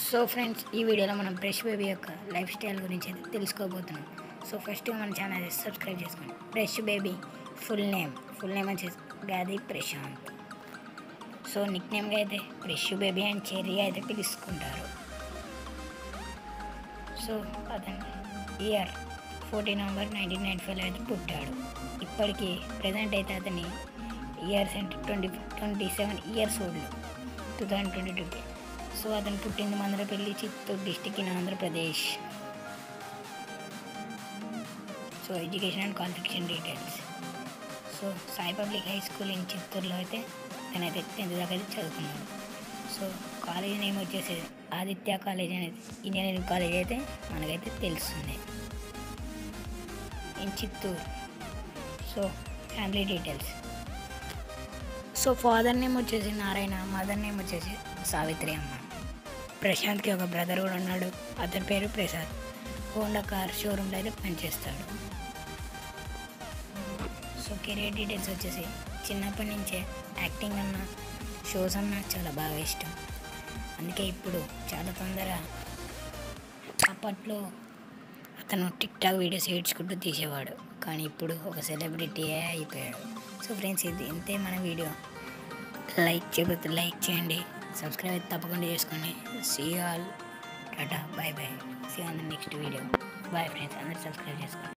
so friends ఈ వీడియోలో మనం బ్రష్ బేబీ యొక్క లైఫ్ స్టైల్ గురించి అయితే తెలుసుకోబోతున్నాం సో ఫస్ట్ మన ఛానల్ సబ్స్క్రైబ్ చేసుకోండి brush baby full name full name వచ్చేసి గాది ప్రశాంత్ సో నిక్ నేమ్గా అయితే బ్రష్ బేబీ అండ్ చెర్రీగా అయితే పిలుచుకుంటారు సో అతను year fourteen November nineteen ninety ఫైవ్లో అయితే పుట్టాడు ఇప్పటికీ ప్రజెంట్ అయితే అతని ఇయర్స్ అంటే twenty twenty seven years old two thousand twenty టూకి సో అతను పుట్టింది Mandarapalli Chittoor district in Andhra Pradesh so education and qualification details so Sai public high school in చిత్తూరులో అయితే తనైతే టెన్త్ దాకా అయితే చదువుకున్నాడు సో కాలేజ్ నేమ్ వచ్చేసి ఆదిత్య కాలేజ్ అనేది ఇంజనీరింగ్ కాలేజ్ అయితే మనకైతే తెలుస్తుంది in Chittoor so family details so father name వచ్చేసి నారాయణ మదర్ నేమ్ వచ్చేసి సావిత్రి అమ్మ ప్రశాంత్కి ఒక బ్రదర్ కూడా ఉన్నాడు అతని పేరు ప్రసాద్ హోండా కార్ షోరూంలో అయితే పనిచేస్తాడు సో కెరీర్ డీటెయిల్స్ వచ్చేసి చిన్నప్పటి నుంచే యాక్టింగ్ అన్న షోస్ అన్న చాలా బాగా ఇష్టం అందుకే ఇప్పుడు చాలా తొందర అప్పట్లో అతను టిక్ టాక్ వీడియోస్ ఏడ్చుకుంటూ తీసేవాడు కానీ ఇప్పుడు ఒక సెలబ్రిటీ అయిపోయాడు సో ఫ్రెండ్స్ ఇది ఇంతే మన వీడియో లైక్ చేయబోతే లైక్ చేయండి సబ్స్క్రైబ్ అయితే తప్పకుండా చేసుకోండి see all tata bye bye see on the next video bye friends అందరు సబ్స్క్రైబ్ చేసుకోండి